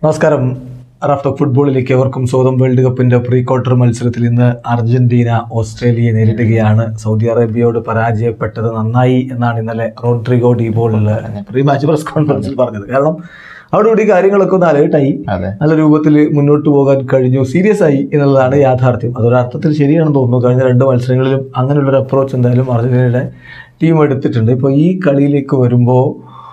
നമസ്കാരം റാഫ്റ്റോ ഫുട്ബോളിലേക്ക് എവർക്കും സ്വന്തം വേൾഡ് കപ്പിന്റെ പ്രീ ക്വാർട്ടർ മത്സരത്തിൽ ഇന്ന് അർജന്റീന ഓസ്ട്രേലിയയെ നേരിടുകയാണ് സൗദി അറേബ്യയോട് പരാജയപ്പെട്ടത് നന്നായി എന്നാണ് ഇന്നലെ റോഡ്രിഗോ ഡിബോളിൽ പ്രീ മാച്ച് പ്രസ് കോൺഫറൻസിൽ പറഞ്ഞത് കാരണം അവിടെ കാര്യങ്ങളൊക്കെ ഒന്ന് അലേർട്ടായി അതെ നല്ല രൂപത്തിൽ മുന്നോട്ട് പോകാൻ കഴിഞ്ഞു സീരിയസ് ആയി എന്നുള്ളതാണ് യാഥാർത്ഥ്യം അതൊരർത്ഥത്തിൽ ശരിയാണെന്ന് തോന്നുന്നു കഴിഞ്ഞ രണ്ട് മത്സരങ്ങളിലും അങ്ങനെയുള്ളൊരു അപ്രോച്ച് എന്തായാലും അർജന്റീനയുടെ ടീം എടുത്തിട്ടുണ്ട് ഇപ്പോൾ ഈ കളിയിലേക്ക് വരുമ്പോൾ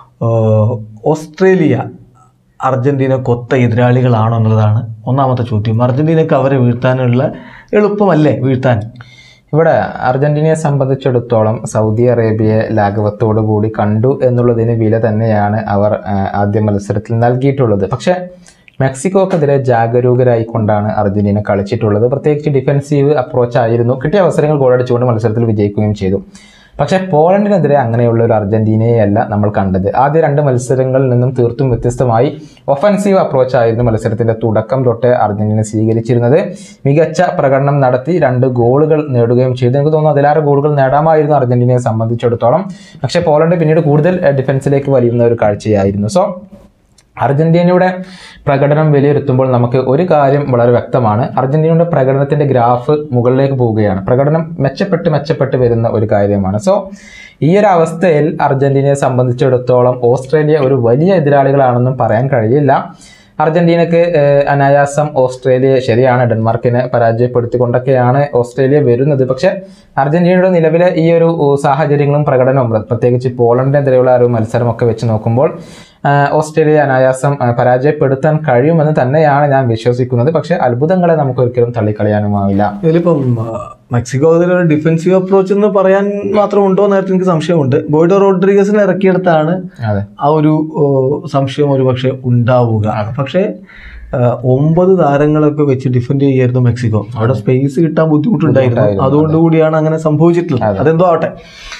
ഓസ്ട്രേലിയ അർജന്റീന കൊത്ത എതിരാളികളാണോ എന്നുള്ളതാണ് ഒന്നാമത്തെ ചോദ്യം അർജന്റീനക്ക് അവരെ വീഴ്ത്താനുള്ള എളുപ്പമല്ലേ വീഴ്ത്താൻ ഇവിടെ അർജന്റീനയെ സംബന്ധിച്ചിടത്തോളം സൗദി അറേബ്യയെ ലാഘവത്തോടു കൂടി കണ്ടു എന്നുള്ളതിന് വില തന്നെയാണ് അവർ ആ, ആദ്യ മത്സരത്തിൽ നൽകിയിട്ടുള്ളത് പക്ഷേ മെക്സിക്കോക്കെതിരെ ജാഗരൂകരായിക്കൊണ്ടാണ് അർജന്റീന കളിച്ചിട്ടുള്ളത് പ്രത്യേകിച്ച് ഡിഫെൻസീവ് അപ്രോച്ച് ആയിരുന്നു കിട്ടിയ അവസരങ്ങൾ ഗോളടിച്ചുകൊണ്ട് മത്സരത്തിൽ വിജയിക്കുകയും ചെയ്തു പക്ഷേ പോളണ്ടിനെതിരെ അങ്ങനെയുള്ള ഒരു അർജന്റീനയെയല്ല നമ്മൾ കണ്ടത് ആദ്യ രണ്ട് മത്സരങ്ങളിൽ നിന്നും തീർത്തും വ്യത്യസ്തമായി ഒഫൻസീവ് അപ്രോച്ച് ആയിരുന്നു മത്സരത്തിന്റെ തുടക്കം തൊട്ടേ അർജന്റീന സ്വീകരിച്ചിരുന്നത് മികച്ച പ്രകടനം നടത്തി രണ്ട് ഗോളുകൾ നേടുകയും ചെയ്തു എനിക്ക് തോന്നുന്നു അതിലേറെ ഗോളുകൾ നേടാമായിരുന്നു അർജന്റീനയെ സംബന്ധിച്ചിടത്തോളം പക്ഷേ പോളണ്ട് പിന്നീട് കൂടുതൽ എഹ്, ഡിഫൻസിലേക്ക് വലിയുന്ന ഒരു കാഴ്ചയായിരുന്നു സോ അർജന്റീനയുടെ പ്രകടനം വിലയിരുത്തുമ്പോൾ നമുക്ക് ഒരു കാര്യം വളരെ വ്യക്തമാണ് അർജന്റീനയുടെ പ്രകടനത്തിന്റെ ഗ്രാഫ് മുകളിലേക്ക് പോവുകയാണ് പ്രകടനം മെച്ചപ്പെട്ട് മെച്ചപ്പെട്ട് വരുന്ന ഒരു കാര്യമാണ് സോ ഈ ഒരു അവസ്ഥയിൽ അർജന്റീനയെ സംബന്ധിച്ചിടത്തോളം ഓസ്ട്രേലിയ ഒരു വലിയ എതിരാളികളാണെന്നും പറയാൻ കഴിയില്ല അർജന്റീനക്ക് ഏഹ്, അനായാസം ഓസ്ട്രേലിയ ശരിയാണ് ഡെൻമാർക്കിനെ പരാജയപ്പെടുത്തിക്കൊണ്ടൊക്കെയാണ് ഓസ്ട്രേലിയ വരുന്നത് പക്ഷേ അർജന്റീനയുടെ നിലവിലെ ഈ ഒരു ഏഹ്, സാഹചര്യങ്ങളും പ്രകടനവും പ്രത്യേകിച്ച് പോളണ്ടിനെതിരെയുള്ള ആ ഒരു മത്സരമൊക്കെ വെച്ച് നോക്കുമ്പോൾ ആഹ്, ഓസ്ട്രേലിയ അനായാസം ആഹ്, പരാജയപ്പെടുത്താൻ കഴിയുമെന്ന് തന്നെയാണ് ഞാൻ വിശ്വസിക്കുന്നത് പക്ഷേ അത്ഭുതങ്ങളെ നമുക്ക് ഒരിക്കലും തള്ളിക്കളയാനുമാവില്ല ഇതിലിപ്പം ആ, മെക്സിക്കോ ഇതിലൊരു ഡിഫെൻസീവ് അപ്രോച്ച് എന്ന് പറയാൻ മാത്രം ഉണ്ടോ നേരത്തെ എനിക്ക് സംശയമുണ്ട് ബോയ്ഡോ റോഡ്രിഗസിനെ ഇറക്കിയെടുത്താണ് അതെ ആ ഒരു ഓ, സംശയം ഒരു പക്ഷെ ഉണ്ടാവുക പക്ഷേ ആ, ഒമ്പത് താരങ്ങളൊക്കെ വെച്ച് ഡിഫെൻഡ് ചെയ്യായിരുന്നു മെക്സിക്കോ അവിടെ സ്പേസ് കിട്ടാൻ ബുദ്ധിമുട്ടുണ്ടായിരുന്നു അതുകൊണ്ട് കൂടിയാണ് അങ്ങനെ സംഭവിച്ചിട്ടുള്ളത് അതെന്തോ ആവട്ടെ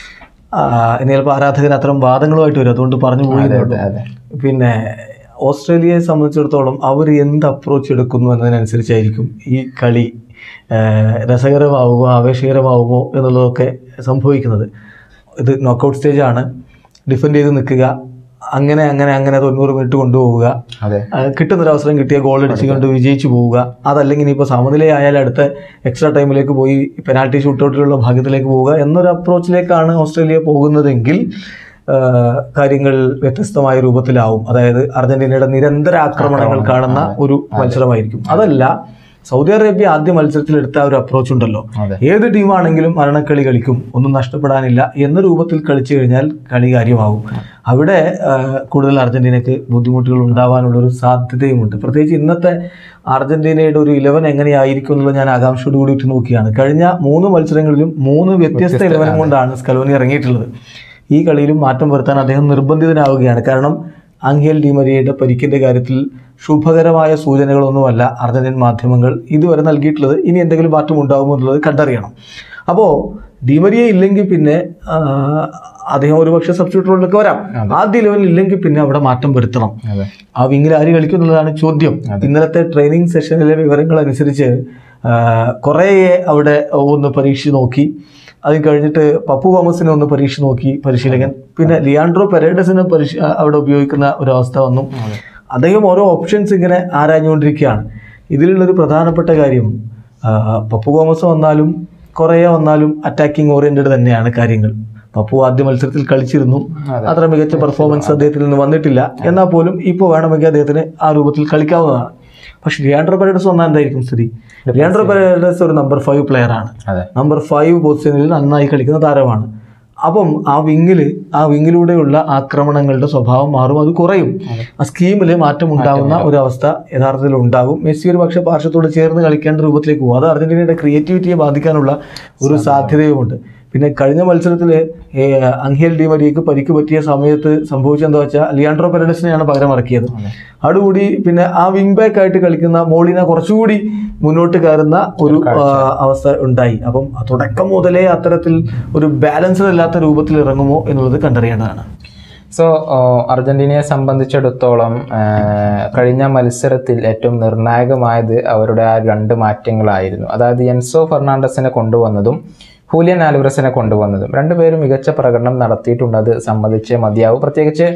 ആ, ഇനി ചിലപ്പോൾ ആരാധകർ അത്തരം വാദങ്ങളുമായിട്ട് വരും അതുകൊണ്ട് പറഞ്ഞു പോയി എന്നേ ഉള്ളൂ. അതെ പിന്നെ ഓസ്ട്രേലിയയെ സംബന്ധിച്ചിടത്തോളം അവർ എന്ത് അപ്രോച്ച് എടുക്കുന്നു എന്നതിനനുസരിച്ചായിരിക്കും ഈ കളി ആ, രസകരമാവുമോ ആവേശകരമാവുമോ എന്നുള്ളതൊക്കെ സംഭവിക്കുന്നത് ഇത് നോക്കൗട്ട് സ്റ്റേജ് ആണ് ഡിഫെൻഡ് ചെയ്ത് നിൽക്കുക അങ്ങനെ അങ്ങനെ അങ്ങനെ തൊണ്ണൂറ് മിനിറ്റ് കൊണ്ടുപോവുക അതെ ആ, കിട്ടുന്നൊരവസരം കിട്ടിയ ഗോൾ അടിച്ചുകൊണ്ട് വിജയിച്ചു പോവുക അതല്ലെങ്കിൽ ഇനിയിപ്പോൾ സമനിലയായാൽ അടുത്ത എക്സ്ട്രാ ടൈമിലേക്ക് പോയി പെനാൽറ്റി ഷൂട്ടൗട്ടിലുള്ള ഭാഗ്യത്തിലേക്ക് പോവുക എന്നൊരു അപ്രോച്ചിലേക്കാണ് ഓസ്ട്രേലിയ പോകുന്നതെങ്കിൽ ആ, കാര്യങ്ങൾ വ്യത്യസ്തമായ രൂപത്തിലാവും അതായത് അർജന്റീനയുടെ നിരന്തര ആക്രമണങ്ങൾ കാണുന്ന ഒരു മത്സരമായിരിക്കും അതല്ല സൗദി അറേബ്യ ആദ്യ മത്സരത്തിൽ എടുത്ത ആ ഒരു അപ്രോച്ച് ഉണ്ടല്ലോ അതെ ഏത് ടീമാണെങ്കിലും മരണക്കളി കളിക്കും ഒന്നും നഷ്ടപ്പെടാനില്ല എന്ന രൂപത്തിൽ കളിച്ചു കഴിഞ്ഞാൽ കളി കാര്യമാവും അവിടെ ആ, കൂടുതൽ അർജന്റീനക്ക് ബുദ്ധിമുട്ടുകൾ ഉണ്ടാവാനുള്ള ഒരു സാധ്യതയുമുണ്ട് പ്രത്യേകിച്ച് ഇന്നത്തെ അർജന്റീനയുടെ ഒരു ഇലവൻ എങ്ങനെയായിരിക്കും എന്നുള്ളത് ഞാൻ ആകാംക്ഷയോട് കൂടി ഉറ്റു നോക്കിയാണ് കഴിഞ്ഞ മൂന്ന് മത്സരങ്ങളിലും മൂന്ന് വ്യത്യസ്ത ഇലവനും കൊണ്ടാണ് സ്കലോനി ഇറങ്ങിയിട്ടുള്ളത് ഈ കളിയിലും മാറ്റം വരുത്താൻ അദ്ദേഹം നിർബന്ധിതനാവുകയാണ് കാരണം ആംഗിയൽ ഡിമരിയയുടെ പരിക്കിന്റെ കാര്യത്തിൽ ശുഭകരമായ സൂചനകളൊന്നുമല്ല അർജന്റീൻ മാധ്യമങ്ങൾ ഇതുവരെ നൽകിയിട്ടുള്ളത് ഇനി എന്തെങ്കിലും മാറ്റം ഉണ്ടാകുമോ എന്നുള്ളത് കണ്ടറിയണം അപ്പോൾ ഡിമരിയ ഇല്ലെങ്കിൽ പിന്നെ ആ, അദ്ദേഹം ഒരുപക്ഷെ സബ്സ്റ്റിറ്റ്യൂട്ട് റോളിലൊക്കെ വരാം ആദ്യ ലെവലിൽ ഇല്ലെങ്കിൽ പിന്നെ അവിടെ മാറ്റം വരുത്തണം അതെ ആ വിങ്ങിൽ ആര് കളിക്കും എന്നുള്ളതാണ് ചോദ്യം ഇന്നലത്തെ ട്രെയിനിങ് സെഷനിലെ വിവരങ്ങൾ അനുസരിച്ച് ആ, കുറേ അവിടെ ഒന്ന് പരീക്ഷിച്ച് നോക്കി അത് കഴിഞ്ഞിട്ട് പപ്പു തോമസിനെ ഒന്ന് പരീക്ഷ നോക്കി പരിശീലകൻ പിന്നെ ലിയാൻഡ്രോ പെരേഡസിനെ പരിശീ അവിടെ ഉപയോഗിക്കുന്ന ഒരു അവസ്ഥ വന്നു അദ്ദേഹം ഓരോ ഓപ്ഷൻസ് ഇങ്ങനെ ആരാഞ്ഞുകൊണ്ടിരിക്കുകയാണ് ഇതിലുള്ളൊരു പ്രധാനപ്പെട്ട കാര്യം ആ, പപ്പു തോമസ് വന്നാലും കുറേ വന്നാലും അറ്റാക്കിംഗ് ഓറിയന്റഡ് തന്നെയാണ് കാര്യങ്ങൾ പപ്പു ആദ്യ മത്സരത്തിൽ കളിച്ചിരുന്നു അത്ര മികച്ച പെർഫോമൻസ് അദ്ദേഹത്തിൽ നിന്ന് വന്നിട്ടില്ല എന്നാൽ പോലും ഇപ്പോൾ വേണമെങ്കിൽ അദ്ദേഹത്തിന് ആ രൂപത്തിൽ കളിക്കാവുന്നതാണ് പക്ഷെ ലിയാൻഡ്രോ പെരേഡസ് വന്നാൽ എന്തായിരിക്കും സ്ഥിതി ലിയാൻഡ്രോ പെരേഡസ് ഒരു നമ്പർ ഫൈവ് പ്ലെയർ ആണ് അതെ നമ്പർ ഫൈവ് പൊസിഷനിൽ നന്നായി കളിക്കുന്ന താരമാണ് അപ്പം ആ വിങ്ങിൽ ആ വിങ്ങിലൂടെയുള്ള ആക്രമണങ്ങളുടെ സ്വഭാവം മാറും അത് കുറയും ആ സ്കീമിൽ മാറ്റം ഉണ്ടാകുന്ന ഒരു അവസ്ഥ യഥാർത്ഥത്തിൽ ഉണ്ടാകും മെസ്സി ഒരു പക്ഷേ പാർശ്വത്തോട് ചേർന്ന് കളിക്കേണ്ട രൂപത്തിലേക്ക് പോകും അത് അർജന്റീനയുടെ ക്രിയേറ്റിവിറ്റിയെ ബാധിക്കാനുള്ള ഒരു സാധ്യതയുമുണ്ട് പിന്നെ കഴിഞ്ഞ മത്സരത്തിൽ അങ്കേൽ ഡിമരിയക്ക് പരിക്ക് പറ്റിയ സമയത്ത് സംഭവിച്ചെന്താ വെച്ചാൽ ലിയാൻഡ്രോ പെരഡസിനെയാണ് പകരം ഇറക്കിയത് അതോടുകൂടി പിന്നെ ആ വിങ് ബാക്ക് ആയിട്ട് കളിക്കുന്ന മോളിന കുറച്ചുകൂടി മുന്നോട്ട് കയറുന്ന ഒരു ആ, അവസ്ഥ ഉണ്ടായി അപ്പം തുടക്കം മുതലേ അത്തരത്തിൽ ഒരു ബാലൻസ്ഡ് അല്ലാത്ത രൂപത്തിൽ ഇറങ്ങുമോ എന്നുള്ളത് കണ്ടറിയേണ്ടതാണ് സോ അർജന്റീനയെ സംബന്ധിച്ചിടത്തോളം ആ, കഴിഞ്ഞ മത്സരത്തിൽ ഏറ്റവും നിർണായകമായത് അവരുടെ ആ രണ്ട് മാറ്റങ്ങളായിരുന്നു അതായത് എൻസോ ഫെർണാണ്ടസിനെ കൊണ്ടുവന്നതും ഹൂലിയൻ ആൽവറസിനെ കൊണ്ടുവന്നതും രണ്ടുപേരും മികച്ച പ്രകടനം നടത്തിയിട്ടുണ്ട് അത് സമ്മതിച്ചേ മതിയാവും പ്രത്യേകിച്ച്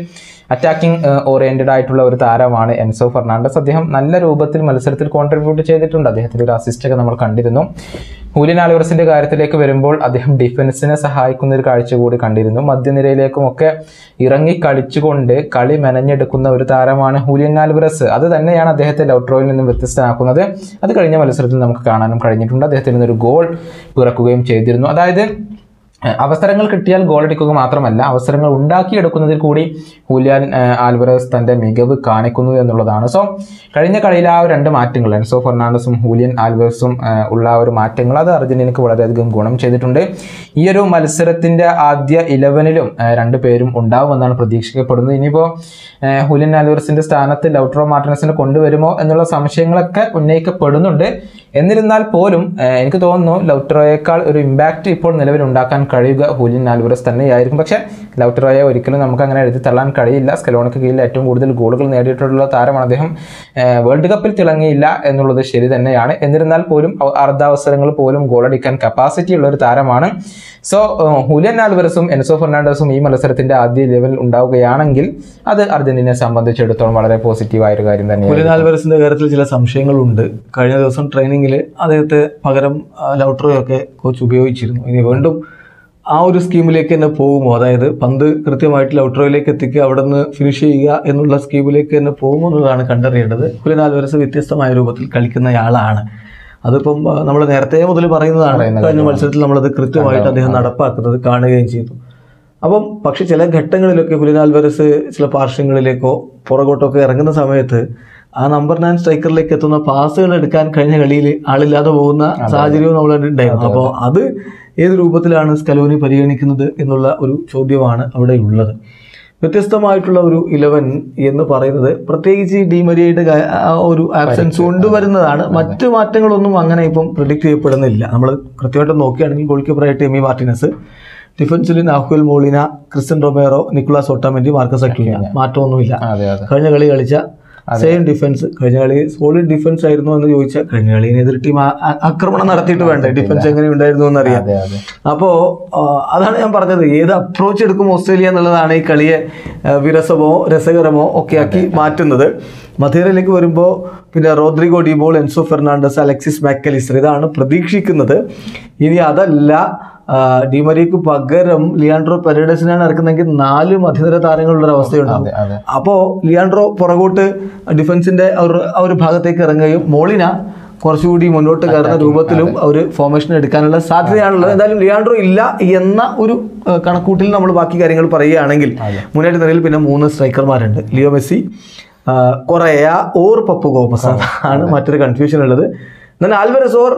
അറ്റാക്കിംഗ് ഓറിയന്റഡ് ആയിട്ടുള്ള ഒരു താരമാണ് എൻസോ ഫെർണാണ്ടസ് അദ്ദേഹം നല്ല രൂപത്തിൽ മത്സരത്തിൽ കോൺട്രിബ്യൂട്ട് ചെയ്തിട്ടുണ്ട് അദ്ദേഹത്തിന്റെ ഒരു അസിസ്റ്റ് ഒക്കെ നമ്മൾ കണ്ടിരുന്നു ഹൂലിയൻ ആൽവറസിന്റെ കാര്യത്തിലേക്ക് വരുമ്പോൾ അദ്ദേഹം ഡിഫൻസിനെ സഹായിക്കുന്ന ഒരു കാഴ്ച കൂടി കണ്ടിരുന്നു മധ്യനിരയിലേക്കും ഒക്കെ ഇറങ്ങി കളിച്ചുകൊണ്ട് കളി മെനഞ്ഞെടുക്കുന്ന ഒരു താരമാണ് ഹൂലിയൻ ആൽവറസ് അത് തന്നെയാണ് അദ്ദേഹത്തെ ലൗട്രോയിൽ നിന്നും വ്യത്യസ്തനാക്കുന്നത് അത് കഴിഞ്ഞ മത്സരത്തിൽ നമുക്ക് കാണാനും കഴിഞ്ഞിട്ടുണ്ട് അദ്ദേഹത്തിൽ നിന്നൊരു ഗോൾ പിറക്കുകയും ചെയ്തിരുന്നു അതായത് ഏഹ് അവസരങ്ങൾ കിട്ടിയാൽ ഗോൾ അടിക്കുക മാത്രമല്ല അവസരങ്ങൾ ഉണ്ടാക്കിയെടുക്കുന്നതിൽ കൂടി ഹൂലിയാൻ ഏഹ് ആൽവറസ് തന്റെ മികവ് കാണിക്കുന്നു എന്നുള്ളതാണ് സോ കഴിഞ്ഞ കളിയിൽ ആ ഒരു രണ്ട് മാറ്റങ്ങൾ എൻസോ ഫെർണാണ്ടസും ഹൂലിയൻ ആൽവറസും ഏഹ് ഉള്ള ആ ഒരു മാറ്റങ്ങൾ അത് അർജന്റീനക്ക് വളരെയധികം ഗുണം ചെയ്തിട്ടുണ്ട് ഈ ഒരു മത്സരത്തിന്റെ ആദ്യ ഇലവനിലും രണ്ട് പേരും ഉണ്ടാവുമെന്നാണ് പ്രതീക്ഷിക്കപ്പെടുന്നത് ഇനിയിപ്പോൾ ഹൂലിയൻ ആൽവറസിന്റെ സ്ഥാനത്ത് ലൗട്രോ മാർട്ടിനസിനെ കൊണ്ടുവരുമോ എന്നുള്ള സംശയങ്ങളൊക്കെ ഉന്നയിക്കപ്പെടുന്നുണ്ട് എന്നിരുന്നാൽ പോലും ഏഹ് എനിക്ക് തോന്നുന്നു ലൗട്രോയേക്കാൾ ഒരു ഇമ്പാക്റ്റ് ഇപ്പോൾ നിലവിൽ ഉണ്ടാക്കാൻ കഴിയുക ഹൂലിയൻ ആൽവറസ് തന്നെയായിരിക്കും പക്ഷേ ലൗട്രോയെ ഒരിക്കലും നമുക്ക് അങ്ങനെ എഴുതി തള്ളാൻ കഴിയില്ല സ്കലോണിക്ക് കീഴിൽ ഏറ്റവും കൂടുതൽ ഗോളുകൾ നേടിയിട്ടുള്ള താരമാണ് അദ്ദേഹം ഏഹ് വേൾഡ് കപ്പിൽ തിളങ്ങിയില്ല എന്നുള്ളത് ശരി തന്നെയാണ് എന്നിരുന്നാൽ പോലും അവ- അർദ്ധാവസരങ്ങൾ പോലും ഗോളടിക്കാൻ കപ്പാസിറ്റി ഉള്ള ഒരു താരമാണ് സോ ഹൂലിയൻ ആൽവറസും എൻസോ ഫെർണാണ്ടസും ഈ മത്സരത്തിന്റെ ആദ്യ ലെവൽ ഉണ്ടാവുകയാണെങ്കിൽ അത് അർജന്റീനയെ സംബന്ധിച്ചിടത്തോളം വളരെ പോസിറ്റീവായ ഒരു കാര്യം തന്നെയാണ് കുലിൻ ആൽവരസിന്റെ കാര്യത്തിൽ ചില സംശയങ്ങളുണ്ട് കഴിഞ്ഞ ദിവസം ട്രെയിനിങ്ങിൽ അദ്ദേഹത്തെ പകരം ലൗട്രോയൊക്കെ കോച്ച് ഉപയോഗിച്ചിരുന്നു ഇനി വീണ്ടും ആ ഒരു സ്കീമിലേക്ക് തന്നെ പോകുമോ അതായത് പന്ത് കൃത്യമായിട്ട് ലൗട്രോയിലേക്ക് എത്തിക്കുക അവിടെ നിന്ന് ഫിനിഷ് ചെയ്യുക എന്നുള്ള സ്കീമിലേക്ക് തന്നെ പോകുമോ എന്നുള്ളതാണ് കണ്ടറിയേണ്ടത് കുലിൻ ആൽവരസ് വ്യത്യസ്തമായ രൂപത്തിൽ കളിക്കുന്നയാളാണ് അതിപ്പം നമ്മൾ നേരത്തെ മുതൽ പറയുന്നതാണ് കഴിഞ്ഞ മത്സരത്തിൽ നമ്മളത് കൃത്യമായിട്ട് അദ്ദേഹം നടപ്പാക്കുന്നത് കാണുകയും ചെയ്തു അപ്പം പക്ഷെ ചില ഘട്ടങ്ങളിലൊക്കെ കുലിൻ ആൽവരസ് ചില പാർശ്വങ്ങളിലേക്കോ പുറകോട്ടൊക്കെ ഇറങ്ങുന്ന സമയത്ത് ആ നമ്പർ നയൻ സ്ട്രൈക്കറിലേക്ക് എത്തുന്ന പാസുകൾ എടുക്കാൻ കഴിഞ്ഞ കളിയിൽ ആളില്ലാതെ പോകുന്ന സാഹചര്യവും നമ്മൾ ഉണ്ടായിരുന്നു അപ്പോൾ അത് ഏത് രൂപത്തിലാണ് സ്കലോനി പരിഗണിക്കുന്നത് എന്നുള്ള ഒരു ചോദ്യമാണ് അവിടെ ഉള്ളത് വ്യത്യസ്തമായിട്ടുള്ള ഒരു ഇലവൻ എന്ന് പറയുന്നത് പ്രത്യേകിച്ച് ഈ ഡിമരിയയുടെ കാ- ആ ഒരു ആബ്സെൻസ് കൊണ്ടുവരുന്നതാണ് മറ്റു മാറ്റങ്ങളൊന്നും അങ്ങനെ ഇപ്പം പ്രിഡിക്റ്റ് ചെയ്യപ്പെടുന്നില്ല നമ്മൾ കൃത്യമായിട്ട് നോക്കുകയാണെങ്കിൽ ഗോൾ കീപ്പറായിട്ട് എമി മാർട്ടിനസ് ഡിഫൻസിൽ Nahuel Molina Cristian Romero Nicolas Otamendi Marcos Acuna മാറ്റമൊന്നുമില്ല അതെ അതെ കഴിഞ്ഞ കളി കളിച്ച സെയിം ഡിഫൻസ് കഴിഞ്ഞ കളി സോളിഡ് ഡിഫൻസ് ആയിരുന്നു എന്ന് ചോദിച്ചാൽ കഴിഞ്ഞ കളിയിൽ എതിർ ടീം ആ- ആ- ആക്രമണം നടത്തിയിട്ട് വേണ്ടേ ഡിഫൻസ് എങ്ങനെ ഉണ്ടായിരുന്നു എന്നറിയാം അതെ അതെ അപ്പോ ആ, അതാണ് ഞാൻ പറഞ്ഞത് ഏത് അപ്രോച്ച് എടുക്കും ഓസ്ട്രേലിയ എന്നുള്ളതാണ് ഈ കളിയെ ആ, വിരസമോ രസകരമോ ഒക്കെ ആക്കി മാറ്റുന്നത് മധേരയിലേക്ക് വരുമ്പോൾ പിന്നെ Rodrigo De Paul Enzo Fernandez Alexis Mac Allister ഇതാണ് പ്രതീക്ഷിക്കുന്നത് ഇനി അതല്ല ആ, ഡിമരിക്ക് പകരം ലിയാൻഡ്രോ പെരഡസിനാണ് ഇറക്കുന്നതെങ്കിൽ നാല് മധ്യനിര താരങ്ങളുടെ ഒരു അവസ്ഥയുണ്ടാവും അതെ അതെ അപ്പോൾ ലിയാൻഡ്രോ പുറകോട്ട് ഡിഫൻസിന്റെ ആ ഒരു ആ ഒരു ഭാഗത്തേക്ക് ഇറങ്ങുകയും മോളിന കുറച്ചുകൂടി മുന്നോട്ട് കയറുന്ന രൂപത്തിലും ഒരു ഫോർമേഷൻ എടുക്കാനുള്ള സാധ്യതയാണുള്ളത് എന്തായാലും ലിയാൻഡ്രോ ഇല്ല എന്ന ഒരു ആ, കണക്കൂട്ടിൽ നമ്മൾ ബാക്കി കാര്യങ്ങൾ പറയുകയാണെങ്കിൽ മുന്നേറ്റ നിരയിൽ പിന്നെ മൂന്ന് സ്ട്രൈക്കർമാരുണ്ട് ലിയോ മെസ്സി ആ, കൊറയ ഓർ പപ്പു ഗോമസ് ആണ് മറ്റൊരു കൺഫ്യൂഷൻ ഉള്ളത് എന്നാൽ ആൽവരസ് ഓർ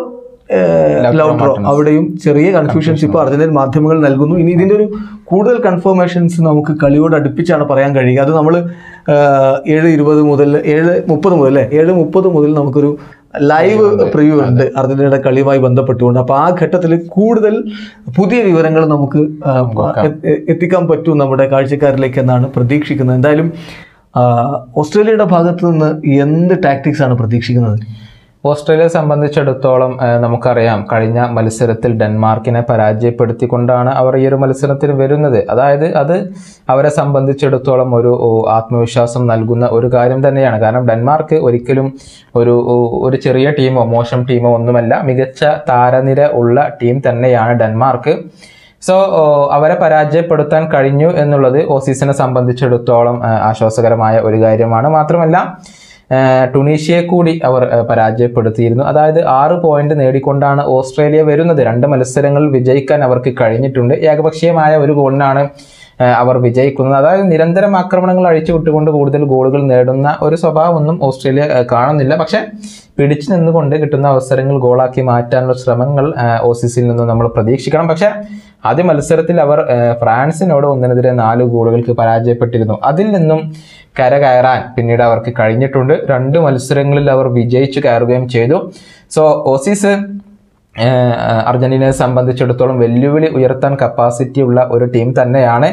ലൗട്രോ അവിടെയും ചെറിയ കൺഫ്യൂഷൻസ് ഇപ്പോൾ അർജന്റീൻ മാധ്യമങ്ങൾ നൽകുന്നു ഇനി ഇതിന്റെ ഒരു കൂടുതൽ കൺഫർമേഷൻസ് നമുക്ക് കളിയോട് അടുപ്പിച്ചാണ് പറയാൻ കഴിയുക അത് നമ്മൾ ഏഴ് ഇരുപത് മുതൽ ഏഴ് മുപ്പത് മുതൽ അല്ലേ ഏഴ് മുപ്പത് മുതൽ നമുക്കൊരു ലൈവ് പ്രിവ്യൂ ഉണ്ട് അർജന്റീനയുടെ കളിയുമായി ബന്ധപ്പെട്ടുകൊണ്ട് അപ്പോൾ ആ ഘട്ടത്തിൽ കൂടുതൽ പുതിയ വിവരങ്ങൾ നമുക്ക് ആ, എ- എ- എത്തിക്കാൻ പറ്റും നമ്മുടെ കാഴ്ചക്കാരിലേക്ക് എന്നാണ് പ്രതീക്ഷിക്കുന്നത് എന്തായാലും ആ, ഓസ്ട്രേലിയയുടെ ഭാഗത്ത് നിന്ന് എന്ത് ടാക്ടിക്സ് ആണ് പ്രതീക്ഷിക്കുന്നത് ഓസ്ട്രേലിയയെ സംബന്ധിച്ചിടത്തോളം ഏഹ്, നമുക്കറിയാം കഴിഞ്ഞ മത്സരത്തിൽ ഡെൻമാർക്കിനെ പരാജയപ്പെടുത്തിക്കൊണ്ടാണ് അവർ ഈ ഒരു മത്സരത്തിൽ വരുന്നത് അതായത് അത് അവരെ സംബന്ധിച്ചിടത്തോളം ഒരു ഓ, ആത്മവിശ്വാസം നൽകുന്ന ഒരു കാര്യം തന്നെയാണ് കാരണം ഡെൻമാർക്ക് ഒരിക്കലും ഒരു ഓ, ഒരു ചെറിയ ടീമോ മോശം ടീമോ ഒന്നുമല്ല മികച്ച താരനിര ഉള്ള ടീം തന്നെയാണ് ഡെൻമാർക്ക് സോ അവരെ പരാജയപ്പെടുത്താൻ കഴിഞ്ഞു എന്നുള്ളത് ഓസീസിനെ സംബന്ധിച്ചിടത്തോളം ആ, ആശ്വാസകരമായ ഒരു കാര്യമാണ് മാത്രമല്ല ആ, ടുണീഷ്യയെ കൂടി അവർ ആ, പരാജയപ്പെടുത്തിയിരുന്നു അതായത് ആറ് പോയിന്റ് നേടിക്കൊണ്ടാണ് ഓസ്ട്രേലിയ വരുന്നത് രണ്ട് മത്സരങ്ങളിൽ വിജയിക്കാൻ അവർക്ക് കഴിഞ്ഞിട്ടുണ്ട് ഏകപക്ഷീയമായ ഒരു ഗോളിനാണ് ആ, അവർ വിജയിക്കുന്നത് അതായത് നിരന്തരം ആക്രമണങ്ങൾ അഴിച്ചു വിട്ടുകൊണ്ട് കൂടുതൽ ഗോളുകൾ നേടുന്ന ഒരു സ്വഭാവമൊന്നും ഓസ്ട്രേലിയ ആ, കാണുന്നില്ല പക്ഷെ പിടിച്ചു നിന്നുകൊണ്ട് കിട്ടുന്ന അവസരങ്ങൾ ഗോളാക്കി മാറ്റാനുള്ള ശ്രമങ്ങൾ ആ, ഓസീസിൽ നിന്ന് നമ്മൾ പ്രതീക്ഷിക്കണം പക്ഷെ ആദ്യ മത്സരത്തിൽ അവർ ആ, ഫ്രാൻസിനോട് ഒന്നിനെതിരെ നാല് ഗോളുകൾക്ക് പരാജയപ്പെട്ടിരുന്നു അതിൽ നിന്നും കരകയറാൻ പിന്നീട് അവർക്ക് കഴിഞ്ഞിട്ടുണ്ട് രണ്ട് മത്സരങ്ങളിൽ അവർ വിജയിച്ചു കയറുകയും ചെയ്തു സോ ഓസീസ് ഏഹ് അർജന്റീനയെ സംബന്ധിച്ചിടത്തോളം വെല്ലുവിളി ഉയർത്താൻ കപ്പാസിറ്റി ഉള്ള ഒരു ടീം തന്നെയാണ്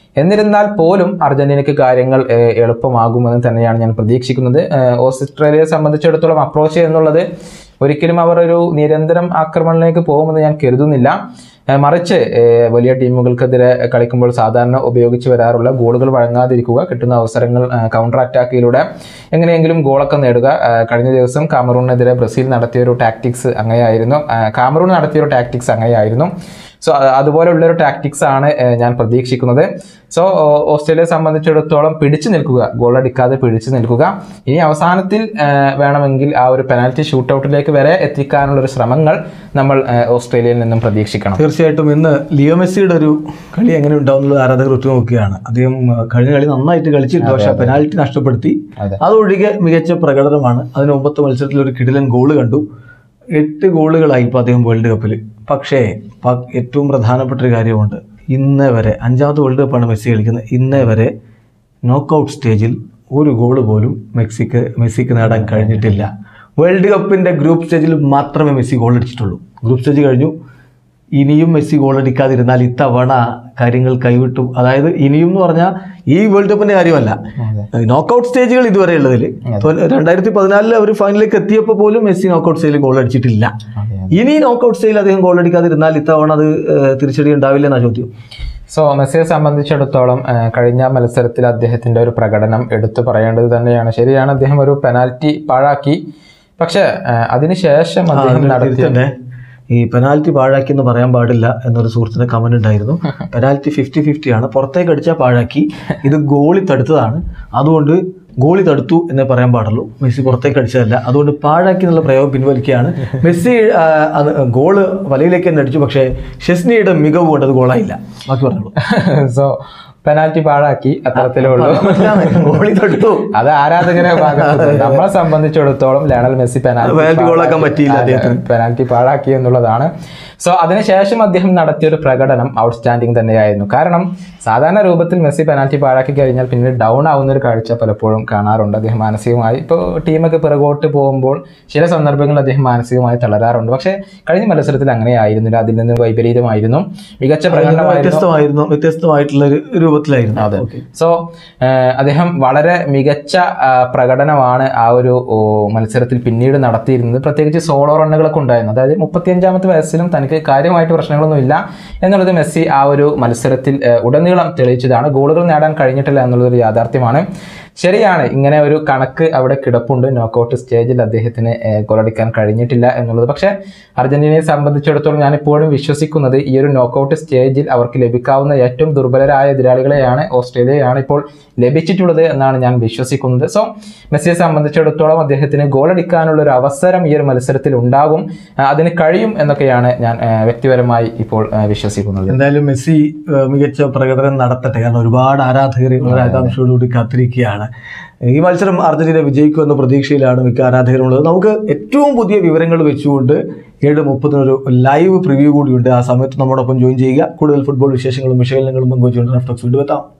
എന്നിരുന്നാൽ പോലും അർജന്റീനയ്ക്ക് കാര്യങ്ങൾ ഏഹ്, എളുപ്പമാകുമെന്ന് തന്നെയാണ് ഞാൻ പ്രതീക്ഷിക്കുന്നത് ഏഹ്, ഓസ്ട്രേലിയയെ സംബന്ധിച്ചിടത്തോളം അപ്രോച്ച് എന്നുള്ളത് ഒരിക്കലും അവർ ഒരു നിരന്തരം ആക്രമണത്തിലേക്ക് പോകുമെന്ന് ഞാൻ കരുതുന്നില്ല ഏഹ്, മറിച്ച് ഏഹ്, വലിയ ടീമുകൾക്കെതിരെ കളിക്കുമ്പോൾ സാധാരണ ഉപയോഗിച്ച് വരാറുള്ള ഗോളുകൾ വഴങ്ങാതിരിക്കുക കിട്ടുന്ന അവസരങ്ങൾ ഏഹ്, കൗണ്ടർ അറ്റാക്കിലൂടെ എങ്ങനെയെങ്കിലും ഗോളൊക്കെ നേടുക ഏഹ്, കഴിഞ്ഞ ദിവസം കാമറൂണിനെതിരെ ബ്രസീൽ നടത്തിയ ഒരു ടാക്ടിക്സ് അങ്ങനെയായിരുന്നു ഏഹ്, കാമറൂൺ നടത്തിയ ഒരു ടാക്ടിക്സ് അങ്ങനെയായിരുന്നു സോ അതുപോലുള്ള ഒരു ടാക്ടിക്സ് ആണ് ഏഹ്, ഞാൻ പ്രതീക്ഷിക്കുന്നത് സോ ഓസ്ട്രേലിയയെ സംബന്ധിച്ചിടത്തോളം പിടിച്ചു നിൽക്കുക ഗോൾ അടിക്കാതെ പിടിച്ചു നിൽക്കുക ഇനി അവസാനത്തിൽ ഏഹ്, വേണമെങ്കിൽ ആ ഒരു പെനാൽറ്റി ഷൂട്ടൗട്ടിലേക്ക് വരെ എത്തിക്കാനുള്ള ഒരു ശ്രമങ്ങൾ നമ്മൾ ഏഹ്, ഓസ്ട്രേലിയയിൽ നിന്നും പ്രതീക്ഷിക്കണം തീർച്ചയായിട്ടും ഇന്ന് ലിയോ മെസ്സിയുടെ ഒരു കളി എങ്ങനെ ഉണ്ടാവും എന്നുള്ളത് ആരാധകർ ഉറ്റുനോക്കുകയാണ് അദ്ദേഹം ആ, കഴിഞ്ഞ കളി നന്നായിട്ട് കളിച്ചിട്ടുണ്ട് പക്ഷെ പെനാൽറ്റി നഷ്ടപ്പെടുത്തി അതെ. അതൊഴികെ മികച്ച പ്രകടനമാണ് അതിന് മുമ്പത്തെ മത്സരത്തിൽ ഒരു കിടിലൻ ഗോള് കണ്ടു എട്ട് ഗോളുകളായി ഇപ്പോൾ അദ്ദേഹം വേൾഡ് കപ്പിൽ പക്ഷേ പ- ഏറ്റവും പ്രധാനപ്പെട്ട ഒരു കാര്യമുണ്ട് ഇന്നേ വരെ അഞ്ചാമത്തെ വേൾഡ് കപ്പാണ് മെസ്സി കളിക്കുന്നത് ഇന്നേ വരെ നോക്കൗട്ട് സ്റ്റേജിൽ ഒരു ഗോള് പോലും മെക്സിക്ക് മെസ്സിക്ക് നേടാൻ കഴിഞ്ഞിട്ടില്ല വേൾഡ് കപ്പിൻ്റെ ഗ്രൂപ്പ് സ്റ്റേജിൽ മാത്രമേ മെസ്സി ഗോൾ അടിച്ചിട്ടുള്ളൂ ഗ്രൂപ്പ് സ്റ്റേജ് കഴിഞ്ഞു ഇനിയും മെസ്സി ഗോൾ അടിക്കാതിരുന്നാൽ ഇത്തവണ കാര്യങ്ങൾ കൈവിട്ടു അതായത് ഇനിയും എന്ന് പറഞ്ഞാൽ ഈ വേൾഡ് കപ്പിന്റെ കാര്യമല്ല നോക്കൗട്ട് സ്റ്റേജുകൾ ഇതുവരെ ഉള്ളതിൽ രണ്ടായിരത്തി പതിനാലിൽ അവർ ഫൈനലിലേക്ക് എത്തിയപ്പോൾ പോലും മെസ്സി നോക്കൗട്ട് സ്റ്റേജിൽ ഗോൾ അടിച്ചിട്ടില്ല ഇനി നോക്കൗട്ട് സ്റ്റേജിൽ അദ്ദേഹം ഗോൾ അടിക്കാതിരുന്നാൽ ഇത്തവണ അത് ഏഹ്, തിരിച്ചടി ഉണ്ടാവില്ല എന്നാ ചോദ്യം സോ മെസ്സിയെ സംബന്ധിച്ചിടത്തോളം ഏഹ്, കഴിഞ്ഞ മത്സരത്തിൽ അദ്ദേഹത്തിന്റെ ഒരു പ്രകടനം എടുത്തു പറയേണ്ടത് തന്നെയാണ് ശരിയാണ് അദ്ദേഹം ഒരു പെനാൽറ്റി പാഴാക്കി പക്ഷേ ഏഹ്, അതിനുശേഷം അദ്ദേഹം നടത്തിയ തിരുത്തണ്ടേ ഈ പെനാൽറ്റി പാഴാക്കി എന്ന് പറയാൻ പാടില്ല എന്നൊരു സുഹൃത്തിന് കമന്റ് ഉണ്ടായിരുന്നു പെനാൽറ്റി ഫിഫ്റ്റി ഫിഫ്റ്റി ആണ് പുറത്തേക്ക് അടിച്ചാൽ പാഴാക്കി ഇത് ഗോളി തടുത്തതാണ് അതുകൊണ്ട് ഗോളി തടുത്തു എന്നേ പറയാൻ പാടുള്ളൂ മെസ്സി പുറത്തേക്ക് അടിച്ചതല്ല അതുകൊണ്ട് പാഴാക്കി എന്നുള്ള പ്രയോഗം പിൻവലിക്കുകയാണ് മെസ്സി ആ, അത് ഗോള് വലയിലേക്ക് തന്നെ അടിച്ചു പക്ഷേ ഷെസ്നിയുടെ മികവ് കൊണ്ട് അത് ഗോളായില്ല ബാക്കി പറഞ്ഞോളൂ സോ പെനാൽറ്റി പാഴാക്കി അത്തരത്തിലേ ഉള്ളൂ ഗോളി തടുത്തു അത് ആരാധകരെ ഭാഗത്ത് നമ്മളെ സംബന്ധിച്ചിടത്തോളം ലയണൽ മെസ്സി Penalty goal-ആക്കാൻ പറ്റിയില്ല അദ്ദേഹത്തിന്. പെനാൽറ്റി പാഴാക്കി എന്നുള്ളതാണ് സോ അതിനുശേഷം അദ്ദേഹം നടത്തിയ ഒരു പ്രകടനം ഔട്ട്സ്റ്റാൻഡിങ് തന്നെയായിരുന്നു കാരണം സാധാരണ രൂപത്തിൽ മെസ്സി പെനാൽറ്റി പാഴാക്കി കഴിഞ്ഞാൽ പിന്നീട് ഡൗൺ ആവുന്ന ഒരു കാഴ്ച പലപ്പോഴും കാണാറുണ്ട് അദ്ദേഹം മാനസികമായി ഇപ്പോൾ ടീമൊക്കെ പിറകോട്ട് പോകുമ്പോൾ ചില സന്ദർഭങ്ങളിൽ അദ്ദേഹം മാനസികമായി തളരാറുണ്ട് പക്ഷേ കഴിഞ്ഞ മത്സരത്തിൽ അങ്ങനെയായിരുന്നില്ല അതിൽ നിന്ന് വൈപരീതമായിരുന്നു മികച്ച പ്രകടനമായിരുന്നു വ്യത്യസ്തമായിരുന്നു വ്യത്യസ്തമായിട്ടുള്ള ഒരു രൂപത്തിലായിരുന്നു അതെ Okay. സോ അദ്ദേഹം വളരെ മികച്ച ആ, പ്രകടനമാണ് ആ ഒരു ഓ, മത്സരത്തിൽ പിന്നീട് നടത്തിയിരുന്നത് പ്രത്യേകിച്ച് സോളോ റണ്ണുകളൊക്കെ ഉണ്ടായിരുന്നു അതായത് മുപ്പത്തിയഞ്ചാമത്തെ വയസ്സിലും തനിക്ക് കാര്യമായിട്ട് പ്രശ്നങ്ങളൊന്നും ഇല്ല എന്നുള്ളത് മെസ്സി ആ ഒരു മത്സരത്തിൽ ആ, ഉടനീളം തെളിയിച്ചതാണ് ഗോളുകൾ നേടാൻ കഴിഞ്ഞിട്ടില്ല എന്നുള്ളതൊരു യാഥാർത്ഥ്യമാണ് ശരിയാണ് ഇങ്ങനെ ഒരു കണക്ക് അവിടെ കിടപ്പുണ്ട് നോക്കൗട്ട് സ്റ്റേജിൽ അദ്ദേഹത്തിന് ആ, ഗോളടിക്കാൻ കഴിഞ്ഞിട്ടില്ല എന്നുള്ളത് പക്ഷേ അർജന്റീനയെ സംബന്ധിച്ചിടത്തോളം ഞാൻ ഇപ്പോഴും വിശ്വസിക്കുന്നത് ഈ ഒരു നോക്കൗട്ട് സ്റ്റേജിൽ അവർക്ക് ലഭിക്കാവുന്ന ഏറ്റവും ദുർബലരായ എതിരാളികളെയാണ് ഓസ്ട്രേലിയയാണ് ഇപ്പോൾ ലഭിച്ചിട്ടുള്ളത് എന്നാണ് ഞാൻ വിശ്വസിക്കുന്നത് സോ മെസ്സിയെ സംബന്ധിച്ചിടത്തോളം അദ്ദേഹത്തിന് ഗോളടിക്കാനുള്ള ഒരു അവസരം ഈ ഒരു മത്സരത്തിൽ ഉണ്ടാകും ആ, അതിന് കഴിയും എന്നൊക്കെയാണ് ഞാൻ ആ, വ്യക്തിപരമായി ഇപ്പോൾ ആ, വിശ്വസിക്കുന്നത് എന്തായാലും മെസ്സി ഏഹ്, മികച്ച പ്രകടനം നടത്തട്ടെ കാരണം ഒരുപാട് ആരാധകർ വളരെ ആകാംക്ഷയോടുകൂടി കാത്തിരിക്കുകയാണ് ഈ മത്സരം അർജന്റീന വിജയിക്കുമെന്ന പ്രതീക്ഷയിലാണ് മിക്ക ആരാധകരുള്ളത് നമുക്ക് ഏറ്റവും പുതിയ വിവരങ്ങൾ വെച്ചുകൊണ്ട് ഏഴ് മുപ്പതിനൊരു ലൈവ് പ്രിവ്യൂ കൂടിയുണ്ട് ആ സമയത്ത് നമ്മോടൊപ്പം ജോയിൻ ചെയ്യുക കൂടുതൽ ഫുട്ബോൾ വിശേഷങ്ങളും വിശകലനങ്ങളും പങ്കുവച്ചുകൊണ്ട് നെഫ്റ്റോക്സ് വീണ്ടും എത്താം